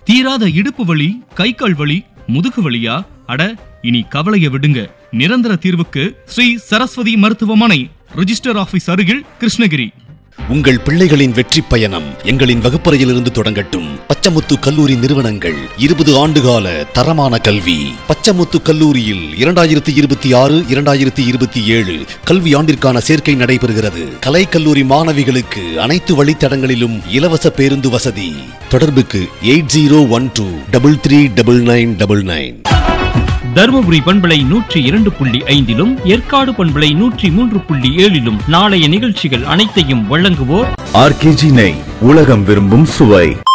தீராத இடுப்பு வலி கை கால் வலி முதுகு வலியா அட இனி கவலைய விடுங்க நிரந்தர தீர்வுக்கு ஸ்ரீ சரஸ்வதி மருத்துவமனை ரிஜிஸ்டர் ஆபீஸ் அருகில் கிருஷ்ணகிரி உங்கள் பிள்ளைகளின் வெற்றி பயணம் எங்களின் வகுப்பறையிலிருந்து தொடங்கட்டும் பச்சமுத்து கல்லூரி நிறுவனங்கள் இருபது ஆண்டுகால தரமான கல்வி பச்சமுத்து கல்லூரியில் இரண்டாயிரத்தி இருபத்தி ஆறு இரண்டாயிரத்தி இருபத்தி ஏழு கல்வி ஆண்டிற்கான சேர்க்கை நடைபெறுகிறது கலை கல்லூரி மாணவிகளுக்கு அனைத்து வழித்தடங்களிலும் இலவச பேருந்து வசதி தொடர்புக்கு eight zero one two double three double nine double nine Dharmapuri பண்பலை நூற்றி இரண்டு புள்ளி ஐந்திலும் ஏற்காடு பண்பலை நூற்றி மூன்று புள்ளி ஏழிலும் நாளைய நிகழ்ச்சிகள் அனைத்தையும் வழங்குவோர் ஆர்கேஜி நெய் உலகம் விரும்பும் சுவை